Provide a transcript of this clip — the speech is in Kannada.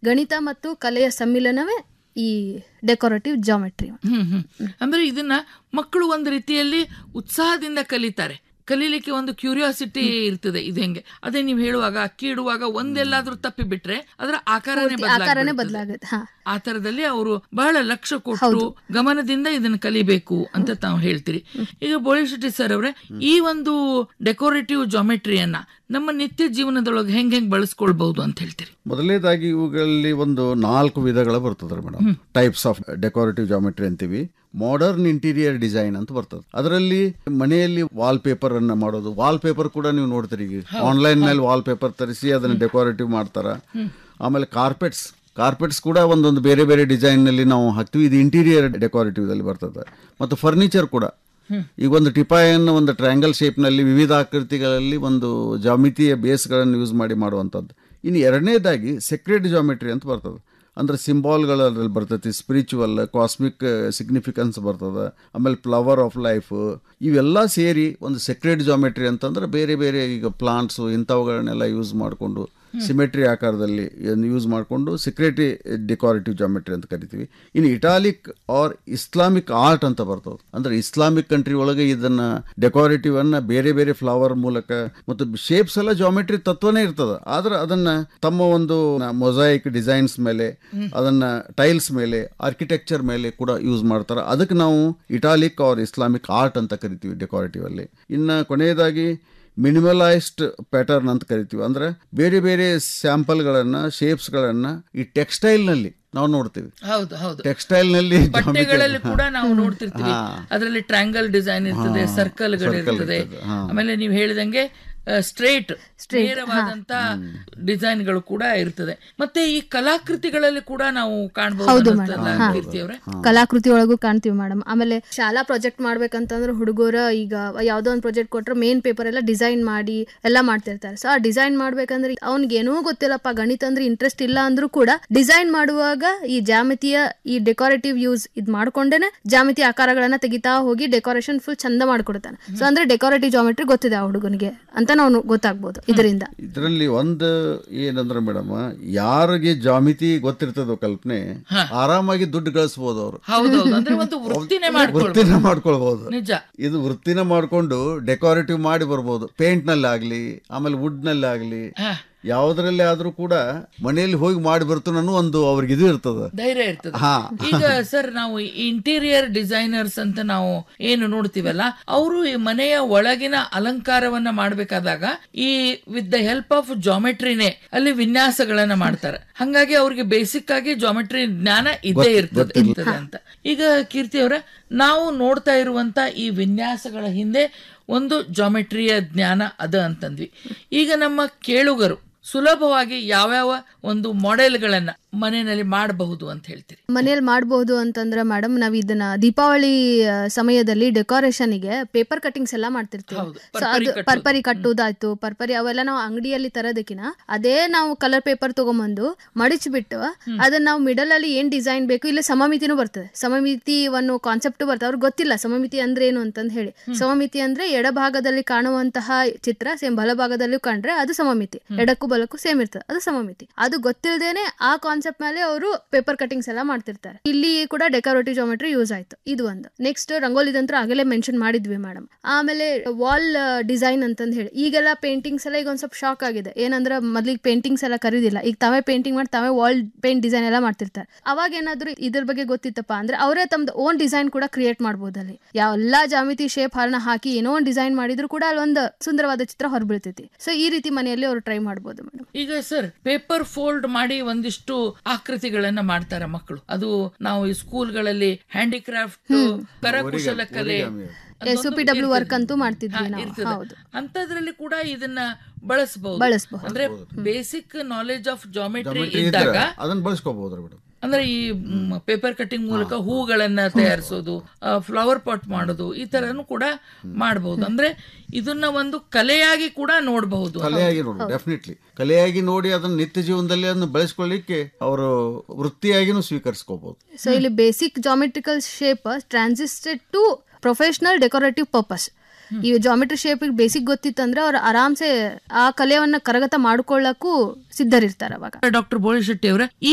ಗಣಿತ ಮತ್ತು ಕಲೆಯ ಸಮ್ಮಿಲನವೇ ಈ ಡೆಕೋರೇಟಿವ್ ಜಾಮೆಟ್ರಿ ಹ್ಮ್ ಹ್ಮ್ ಅಂದ್ರೆ ಇದನ್ನ ಮಕ್ಕಳು ಒಂದು ರೀತಿಯಲ್ಲಿ ಉತ್ಸಾಹದಿಂದ ಕಲಿತಾರೆ ಕಲೀಲಿಕ್ಕೆ ಒಂದು ಕ್ಯೂರಿಯಾಸಿಟಿ ಇರ್ತದೆ ಇದು ಹೆಂಗೆ ಅದೇ ನೀವು ಹೇಳುವಾಗ ಅಕ್ಕಿ ಇಡುವಾಗ ಒಂದೆಲ್ಲಾದ್ರೂ ತಪ್ಪಿ ಬಿಟ್ರೆ ಅದರ ಆಕಾರನೇ ಆಕಾರನೇ ಬದಲಾಗ್ಬಿಡ್ತದೆ. ಬದಲಾಗುತ್ತೆ ಹಾ ಆ ತರದಲ್ಲಿ ಅವರು ಬಹಳ ಲಕ್ಷ್ಯ ಕೊಟ್ಟು ಗಮನದಿಂದ ಇದನ್ನ ಕಲಿಬೇಕು ಅಂತ ತಾವು ಹೇಳ್ತೀರಿ ಈಗ ಬೋಳಿಶೆಟ್ಟಿ ಸರ್ ಅವರೇ ಈ ಒಂದು ಡೆಕೋರೇಟಿವ್ ಜಾಮೆಟ್ರಿಯನ್ನ ನಮ್ಮ ನಿತ್ಯ ಜೀವನದೊಳಗೆ ಹೆಂಗ್ ಹೆಂಗ್ ಬಳಸ್ಕೊಳ್ಬಹುದು ಅಂತ ಹೇಳ್ತೀರಿ ಮೊದಲನೇದಾಗಿ ಇವುಗಳಲ್ಲಿ ಒಂದು ನಾಲ್ಕು ವಿಧಗಳು ಬರ್ತದೆ madam types of decorative geometry ಅಂತೀವಿ ಮಾಡರ್ನ್ ಇಂಟೀರಿಯರ್ ಡಿಸೈನ್ ಅಂತ ಬರ್ತದೆ ಅದರಲ್ಲಿ ಮನೆಯಲ್ಲಿ ವಾಲ್ ಪೇಪರ್ ಅನ್ನ ಮಾಡೋದು ವಾಲ್ ಪೇಪರ್ ಕೂಡ ನೀವು ನೋಡ್ತೀರಿ ಈಗ ಆನ್ಲೈನ್ ಮೇಲೆ ವಾಲ್ ಪೇಪರ್ ತರಿಸಿ ಅದನ್ನ ಡೆಕೋರೇಟಿವ್ ಮಾಡ್ತಾರ ಆಮೇಲೆ ಕಾರ್ಪೆಟ್ಸ್ ಕಾರ್ಪೆಟ್ಸ್ ಕೂಡ ಒಂದೊಂದು ಬೇರೆ ಬೇರೆ ಡಿಸೈನ್ ನಲ್ಲಿ ನಾವು ಹಾಕ್ತೀವಿ ಇದು ಇಂಟೀರಿಯರ್ ಡೆಕೋರೇಟಿವ್ ದಲ್ಲಿ ಬರ್ತದೆ ಮತ್ತು ಫರ್ನಿಚರ್ ಕೂಡ ಈಗ ಒಂದು ಟಿಪಾಯನ್ನು ಒಂದು ಟ್ರಯಾಂಗಲ್ ಶೇಪ್ನಲ್ಲಿ ವಿವಿಧ ಆಕೃತಿಗಳಲ್ಲಿ ಒಂದು ಜಾಮಿತಿಯ ಬೇಸ್ಗಳನ್ನು ಯೂಸ್ ಮಾಡಿ ಮಾಡುವಂಥದ್ದು ಇನ್ನು ಎರಡನೇದಾಗಿ ಸೆಕ್ರೆಡ್ ಜಾಮೆಟ್ರಿ ಅಂತ ಬರ್ತದೆ ಅಂದ್ರೆ ಸಿಂಬಾಲ್ಗಳು ಅದ್ರಲ್ಲಿ ಬರ್ತೈತಿ ಸ್ಪಿರಿಚುವಲ್ ಕಾಸ್ಮಿಕ್ ಸಿಗ್ನಿಫಿಕೆನ್ಸ್ ಬರ್ತದೆ ಆಮೇಲೆ ಫ್ಲವರ್ ಆಫ್ ಲೈಫ್ ಇವೆಲ್ಲ ಸೇರಿ ಒಂದು ಸೆಕ್ರೆಡ್ ಜಾಮೆಟ್ರಿ ಅಂತಂದ್ರೆ ಬೇರೆ ಬೇರೆ ಈಗ ಪ್ಲಾಂಟ್ಸು ಇಂಥವುಗಳನ್ನೆಲ್ಲ ಯೂಸ್ ಮಾಡಿಕೊಂಡು ಸಿಮೆಟ್ರಿ ಆಕಾರದಲ್ಲಿ ಯೂಸ್ ಮಾಡಿಕೊಂಡು ಸೆಕ್ರೆಟಿ ಡೆಕೋರೇಟಿವ್ ಜಾಮೆಟ್ರಿ ಅಂತ ಕರಿತೀವಿ ಇನ್ನು ಇಟಾಲಿಕ್ ಆರ್ ಇಸ್ಲಾಮಿಕ್ ಆರ್ಟ್ ಅಂತ ಬರ್ತದೆ ಅಂದ್ರೆ ಇಸ್ಲಾಮಿಕ್ ಕಂಟ್ರಿ ಒಳಗೆ ಇದನ್ನ ಡೆಕೋರೇಟಿವ್ ಅನ್ನ ಬೇರೆ ಬೇರೆ ಫ್ಲವರ್ ಮೂಲಕ ಮತ್ತು ಶೇಪ್ಸ್ ಎಲ್ಲ ಜಾಮೆಟ್ರಿ ತತ್ವನೇ ಇರ್ತದೆ ಆದ್ರೆ ಅದನ್ನ ತಮ್ಮ ಒಂದು ಮೊಸೈಕ್ ಡಿಸೈನ್ಸ್ ಮೇಲೆ ಅದನ್ನ ಟೈಲ್ಸ್ ಮೇಲೆ ಆರ್ಕಿಟೆಕ್ಚರ್ ಮೇಲೆ ಕೂಡ ಯೂಸ್ ಮಾಡ್ತಾರೆ ಅದಕ್ಕೆ ನಾವು ಇಟಾಲಿಕ್ ಆರ್ ಇಸ್ಲಾಮಿಕ್ ಆರ್ಟ್ ಅಂತ ಕರಿತೀವಿ ಡೆಕೋರೇಟಿವ್ ಅಲ್ಲಿ ಇನ್ನು ಕೊನೆಯದಾಗಿ ಮಿನಿಮಲೈಸ್ಡ್ ಪ್ಯಾಟರ್ನ್ ಅಂತ ಕರಿತೀವಿ ಅಂದ್ರೆ ಬೇರೆ ಬೇರೆ ಸ್ಯಾಂಪಲ್ಗಳನ್ನ ಶೇಪ್ಸ್ಗಳನ್ನ ಈ ಟೆಕ್ಸ್ಟೈಲ್ನಲ್ಲಿ ನಾವು ನೋಡ್ತೀವಿ ಹೌದು ಹೌದು ಟೆಕ್ಸ್ಟೈಲ್ನಲ್ಲಿ ಬಟ್ಟೆಗಳಲ್ಲಿ ಕೂಡ ನಾವು ನೋಡ್ತಿರ್ತೀವಿ ಅದರಲ್ಲಿ ಟ್ರ್ಯಾಂಗಲ್ ಡಿಸೈನ್ ಇರ್ತದೆ ಸರ್ಕಲ್ಗಳು ಇರ್ತದೆ ಆಮೇಲೆ ನೀವು ಹೇಳಿದಂಗೆ ಸ್ಟ್ರೇಟ್ ನೇರವಾದಂತ ಡಿಸೈನ್ಗಳು ಕೂಡ ಇರ್ತದೆ ಮತ್ತೆ ಈ ಕಲಾಕೃತಿಗಳಲ್ಲಿ ಕೂಡ ನಾವು ಕಾಣಬಹುದು ಕೀರ್ತಿ ಅವರೇ ಕಲಾಕೃತಿ ಒಳಗೂ ಕಾಣ್ತೀವಿ ಮೇಡಮ್ ಆಮೇಲೆ ಶಾಲಾ ಪ್ರಾಜೆಕ್ಟ್ ಮಾಡ್ಬೇಕಂತಂದ್ರೆ ಹುಡುಗರ ಈಗ ಯಾವ್ದೋ ಒಂದು ಪ್ರಾಜೆಕ್ಟ್ ಕೊಟ್ರೆ ಮೇನ್ ಪೇಪರ್ ಎಲ್ಲ ಡಿಸೈನ್ ಮಾಡಿ ಎಲ್ಲ ಮಾಡ್ತಿರ್ತಾರೆ ಸೊ ಆ ಡಿಸೈನ್ ಮಾಡ್ಬೇಕಂದ್ರೆ ಅವ್ನಿಗೆ ಏನೂ ಗೊತ್ತಿಲ್ಲಪ್ಪ ಗಣಿತ ಅಂದ್ರೆ ಇಂಟ್ರೆಸ್ಟ್ ಇಲ್ಲ ಅಂದ್ರೂ ಕೂಡ ಡಿಸೈನ್ ಮಾಡುವಾಗ ಈ ಜಾಮಿತಿಯ ಈ ಡೆಕೋರೇಟಿವ್ ಯೂಸ್ ಇದ್ ಮಾಡ್ಕೊಂಡೇನೆ ಜಾಮಿತಿ ಆಕಾರಗಳನ್ನ ತೆಗಿತಾ ಹೋಗಿ ಡೆಕೋರೇಷನ್ ಫುಲ್ ಚಂದ ಮಾಡ್ಕೊಡ್ತಾನೆ ಸೊ ಅಂದ್ರೆ ಡೆಕೋರೇಟಿವ್ ಜಾಮೆಟ್ರಿ ಗೊತ್ತಿದೆ ಆ ಹುಡುಗನಿಗೆ ಅಂತ ನಾವು ಗೊತ್ತಾಗ್ಬೋದು ಇದರಿಂದ ಇದರಲ್ಲಿ ಒಂದು ಏನಂದ್ರೆ ಮೇಡಮ್ ಯಾರಿಗೆ ಜಾಮಿತಿ ಗೊತ್ತಿರ್ತದೋ ಕಲ್ಪನೆ ಆರಾಮಾಗಿ ದುಡ್ಡು ಗಳಿಸ್ಬೋದು ಅವರು ಹೌದೌದು ಅಂದ್ರೆ ಒಂದು ವೃತ್ತಿನೇ ಮಾಡ್ಕೊಳ್ಬೋದು ವೃತ್ತಿನ ಮಾಡ್ಕೊಳ್ಬಹುದು ನಿಜ ಇದು ವೃತ್ತಿನ ಮಾಡ್ಕೊಂಡು ಡೆಕೋರೇಟಿವ್ ಮಾಡಿ ಬರ್ಬೋದು ಪೇಂಟ್ ನಲ್ಲಿ ಆಗ್ಲಿ ಆಮೇಲೆ ವುಡ್ ನಲ್ಲಿ ಆಗ್ಲಿ ಹಾ. ಯಾವುದ್ರಲ್ಲಿ ಆದ್ರೂ ಕೂಡ ಮನೆಯಲ್ಲಿ ಹೋಗಿ ಮಾಡಿ ಬರ್ತಾನೂ ಅನ್ನೋ ಒಂದು ಅವ್ರಿಗೆ ಇದು ಇರ್ತದ ಧೈರ್ಯ ಇರ್ತದೆ ಹಾ ಈಗ ಸರ್ ನಾವು ಇಂಟೀರಿಯರ್ ಡಿಸೈನರ್ಸ್ ಅಂತ ನಾವು ಏನು ನೋಡ್ತೀವಲ್ಲ ಅವರು ಈ ಮನೆಯ ಒಳಗಿನ ಅಲಂಕಾರವನ್ನ ಮಾಡ್ಬೇಕಾದಾಗ ಈ ವಿತ್ ದ ಹೆಲ್ಪ್ ಆಫ್ ಜಾಮೆಟ್ರಿನೇ ಅಲ್ಲಿ ವಿನ್ಯಾಸಗಳನ್ನ ಮಾಡ್ತಾರೆ ಹಂಗಾಗಿ ಅವ್ರಿಗೆ ಬೇಸಿಕ್ ಆಗಿ ಜಾಮೆಟ್ರಿ ಜ್ಞಾನ ಇದ್ದೇ ಇರ್ತದೆ ಇರ್ತದೆ ಅಂತ ಈಗ ಕೀರ್ತಿ ಅವರ ನಾವು ನೋಡ್ತಾ ಇರುವಂತ ಈ ವಿನ್ಯಾಸಗಳ ಹಿಂದೆ ಒಂದು ಜಾಮೆಟ್ರಿಯ ಜ್ಞಾನ ಅದ ಅಂತಂದ್ವಿ ಈಗ ನಮ್ಮ ಕೇಳುಗರು ಸುಲಭವಾಗಿ ಯಾವ್ಯಾವ ಒಂದು ಮಾಡೆಲ್ಗಳನ್ನ ಮನೆಯಲ್ಲಿ ಮಾಡಬಹುದು ಅಂತ ಹೇಳ್ತೀರಿ ಮನೇಲಿ ಮಾಡಬಹುದು ಅಂತಂದ್ರೆ ಮೇಡಮ್ ನಾವ್ ಇದನ್ನ ದೀಪಾವಳಿ ಆ, ಸಮಯದಲ್ಲಿ ಡೆಕೋರೇಷನ್ಗೆ ಪೇಪರ್ ಕಟಿಂಗ್ಸ್ ಎಲ್ಲ ಮಾಡ್ತಿರ್ತೀವಿ ಹೌದು, ಸೊ ಪರ್ಪರಿ ಅದು ಕಟ್ಟೋದು. ಪರ್ಪರಿ ಕಟ್ಟುದಾಯ್ತು ಪರ್ಪರಿ ಅವೆಲ್ಲ ನಾವು ಅಂಗಡಿಯಲ್ಲಿ ತರೋದಕ್ಕಿನ ಅದೇ ನಾವು ಕಲರ್ ಪೇಪರ್ ತಗೊಂಬಂದು ಮಡಿಚ್ಬಿಟ್ಟು ಅದನ್ನ ನಾವು ಮಿಡಲ್ ಅಲ್ಲಿ ಏನ್ ಡಿಸೈನ್ ಬೇಕು ಇಲ್ಲ ಸಮಮಿತಿನೂ ಬರ್ತದೆ ಸಮಮಿತಿ ಒಂದು ಕಾನ್ಸೆಪ್ಟ್ ಬರ್ತದೆ ಅವ್ರಿಗೆ ಗೊತ್ತಿಲ್ಲ ಸಮಮಿತಿ ಅಂದ್ರೆ ಏನು ಅಂತಂದ್ ಹೇಳಿ ಸಮಮಿತಿ ಅಂದ್ರೆ ಎಡಭಾಗದಲ್ಲಿ ಕಾಣುವಂತಹ ಚಿತ್ರ ಸೇಮ್ ಬಲಭಾಗದಲ್ಲಿ ಕಂಡ್ರೆ ಅದು ಸಮಮಿತಿ ಎಡಕ್ಕೂ ಬಲಕ್ಕೂ ಸೇಮ್ ಇರ್ತದೆ ಅದು ಸಮಮಿತಿ ಅದು ಗೊತ್ತಿಲ್ಲದೇನೆ ಆ ಕಾನ್ಸೆಪ್ಟ್ ಮೇಲೆ ಅವರು ಪೇಪರ್ ಕಟಿಂಗ್ಸ್ ಎಲ್ಲ ಮಾಡ್ತಿರ್ತಾರೆ ಇಲ್ಲಿ ಕೂಡ ಡೆಕೋರೇಟಿವ್ ಜಾಮೆಟ್ರಿ ಯೂಸ್ ಆಯ್ತು ಇದು ಒಂದು ನೆಕ್ಸ್ಟ್ ರಂಗೋಲಿದಂತ್ರ ಆಗಲೇ ಮೆನ್ಷನ್ ಮಾಡಿದ್ವಿ ಮೇಡಮ್ ಆಮೇಲೆ ವಾಲ್ ಡಿಸೈನ್ ಅಂತಂದ್ ಹೇಳಿ ಈಗೆಲ್ಲ ಪೇಂಟಿಂಗ್ಸ್ ಎಲ್ಲ ಈಗ ಒಂದ್ ಸ್ವಲ್ಪ ಶಾಕ್ ಆಗಿದೆ ಏನಂದ್ರೆ ಮೊದ್ಲಿಗೆ ಪೇಂಟಿಂಗ್ಸ್ ಎಲ್ಲ ಕರೀದಿಲ್ಲ ಈಗ ತಾವೇ ಪೇಂಟಿಂಗ್ ಮಾಡಿ ತಾವೇ ವಾಲ್ ಪೇಂಟ್ ಡಿಸೈನ್ ಎಲ್ಲ ಮಾಡ್ತಿರ್ತಾರೆ ಅವಾಗ ಏನಾದ್ರು ಇದ್ರ ಬಗ್ಗೆ ಗೊತ್ತಿತ್ತಪ್ಪ ಅಂದ್ರೆ ಅವರೇ ತಮ್ದು ಓನ್ ಡಿಸೈನ್ ಕೂಡ ಕ್ರಿಯೇಟ್ ಮಾಡ್ಬೋದು ಅಲ್ಲಿ ಎಲ್ಲಾ ಜಾಮಿತಿ ಶೇಪ್ ಹರಣ ಹಾಕಿ ಏನೋ ಒಂದು ಡಿಸೈನ್ ಮಾಡಿದ್ರು ಕೂಡ ಅಲ್ಲೊಂದು ಸುಂದರವಾದ ಚಿತ್ರ ಹೊರಬೀಳ್ತೈತಿ ಸೊ ಈ ರೀತಿ ಮನೆಯಲ್ಲಿ ಅವರು ಟ್ರೈ ಮಾಡ್ಬೋದು ಮೇಡಮ್ ಈಗ ಸರ್ ಪೇಪರ್ ಫೋಲ್ಡ್ ಮಾಡಿ ಒಂದಿಷ್ಟು ಆಕೃತಿಗಳನ್ನ ಮಾಡ್ತಾರೆ ಮಕ್ಕಳು ಅದು ನಾವು ಈ ಸ್ಕೂಲ್ಗಳಲ್ಲಿ ಹ್ಯಾಂಡಿಕ್ರಾಫ್ಟ್ ಕರಕುಶಲ ಕಲೆ ಎಸ್ ಪಿ ಡಬ್ಲ್ಯೂ ವರ್ಕ್ ಅಂತೂ ಮಾಡ್ತಿದ್ವಿ ನಾವು ಹೌದು ಅಂತದ್ರಲ್ಲಿ ಕೂಡ ಇದನ್ನ ಬಳಸಬಹುದು ಬಳಸ್ಬಹುದು. ಅಂದ್ರೆ ಬೇಸಿಕ್ ನಾಲೆಜ್ ಆಫ್ ಜಾಮೆಟ್ರಿ ಇದ್ರೆ ಇದ್ದಾಗ ಅದನ್ನ ಬಳಸ್ಕೋಬಹುದು ಮೇಡಮ್ ಅಂದ್ರೆ ಈ ಪೇಪರ್ ಕಟಿಂಗ್ ಮೂಲಕ ಹೂಗಳನ್ನ ತಯಾರಿಸೋದು ಫ್ಲವರ್ ಪಾಟ್ ಮಾಡೋದು ಈ ತರನು ಕೂಡ ಮಾಡಬಹುದು ಅಂದ್ರೆ ಇದನ್ನ ಒಂದು ಕಲೆಯಾಗಿ ಕೂಡ ನೋಡಬಹುದು ಕಲೆಯಾಗಿ ನೋಡಿ ಡೆಫಿನೆಟ್ಲಿ ಕಲೆಯಾಗಿ ನೋಡಿ ಅದನ್ನ ನಿತ್ಯ ಜೀವನದಲ್ಲಿ ಅದನ್ನು ಬೆಳೆಸ್ಕೊಳ್ಳಿಕ್ಕೆ ಅವರು ವೃತ್ತಿಯಾಗಿನೂ ಸ್ವೀಕರಿಸ್ಕೋಬಹುದು ಸೊ ಇಲ್ಲಿ basic geometrical shape transited to professional decorative purpose ಈ ಜಾಮೆಟ್ರಿ ಶೇಪ್ ಬೇಸಿಕ್ ಗೊತ್ತಿತ್ತಂದ್ರೆ ಅವ್ರು ಆರಾಮ್ಸೆ ಆ ಕಲೆಯನ್ನ ಕರಗತ ಮಾಡ್ಕೊಳ್ಳಕ್ಕೂ ಸಿದ್ಧರಿರ್ತಾರೆ ಅವಾಗ ಡಾಕ್ಟರ್ ಬೋಳಿಶೆಟ್ಟಿ ಅವರ